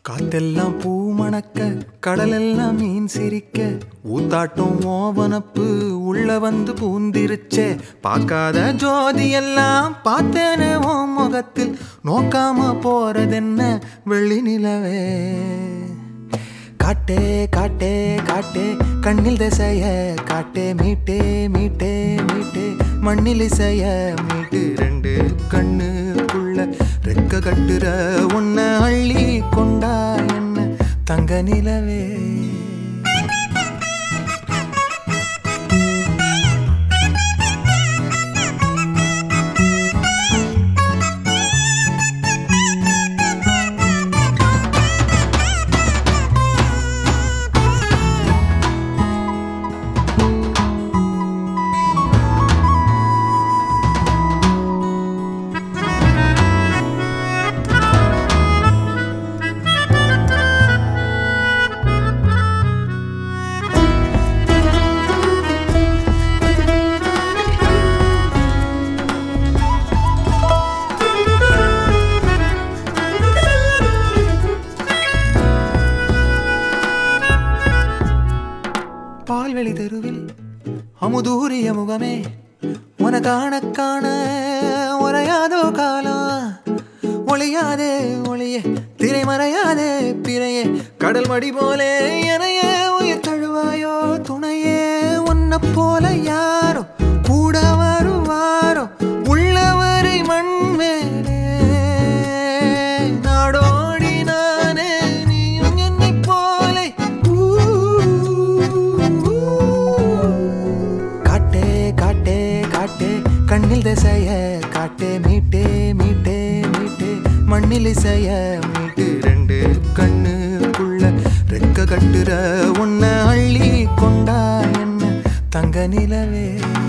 காத்தெல்லாம் பூ மணக்க கடலெல்லாம் மீன் சிரிக்க ஊத்தாட்டம் ஓவனப்பு உள்ள வந்து பூந்திருச்சே பார்க்காத ஜோதி எல்லாம் பார்த்தேனே ஓ முகத்தில் நோக்காம போறதென்ன வெள்ளி நிலவே காட்டே காட்டே காட்டே கண்ணில் திசைய காட்டே மீட்டே மீட்டே மீட்டே மண்ணில் இசைய மீட்டு ரெண்டு கண்ணுக்குள்ள ரெக்க கட்டுற உன்னை அள்ளி கொண்டா என்ன தங்க நிலவே பால்வெளி தெருவில் அமுதூரிய முகமே உன காண காண உரையாதோ காலம் ஒளியாதே ஒளியே திரைமறையாதே பிறையே கடல் மடி போலே எனையே உயிர் தழுவாயோ துணையே உன்னை போல யாரோ கூட வருவாரோ உள்ளவரை மண் மேலே நாடோடி நானே நீயும் என்னைப் போலே காட்டே காட்டே காட்டே கண்ணில் திசைய காட்டே மீட்டே மீட்டே மீட்டே மண்ணில் இசைய மீட்டு ரெண்டு கண்ணுக்குள்ள ரெக்க கட்டுற உன்னை அள்ளி கொண்டா என்ன தங்க நிலவே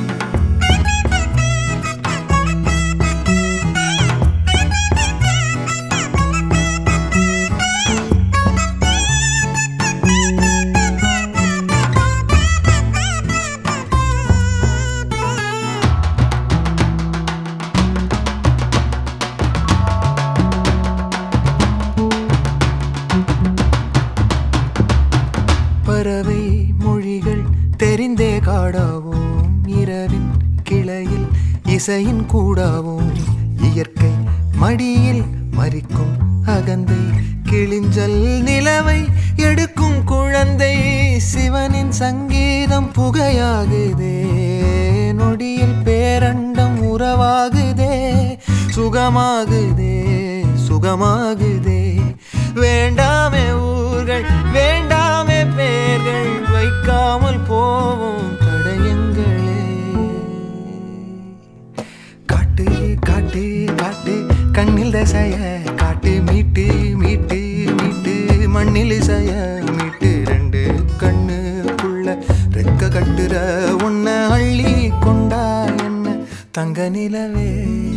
பறவை மொழிகள் தெரிந்தே காடாவோம் இரவின் கிளையில் இசையின் கூடாவோம் இயற்கை மடியில் மறிக்கும் அகந்தை கிளிஞ்சல் நிலவை எடுக்கும் குழந்தை சிவனின் சங்கீதம் புகையாகுதே நொடியில் பேரண்டம் உறவாகுதே சுகமாகுதே சுகமாகுதே வேண்டாமே ஊர்கள் வேண்டாமே பேர்கள் வைக்காமல் போவோம் தடயங்களே காட்டு காட்டு காட்டு கண்ணில் தசைய காட்டு மீட்டு மீட்டு மீட்டு மண்ணில் இசைய மீட்டு ரெண்டு கண்ணுக்குள்ள ரெக்க கட்டுற உன்னை அள்ளி கொண்டா என்ன தங்க நிலவே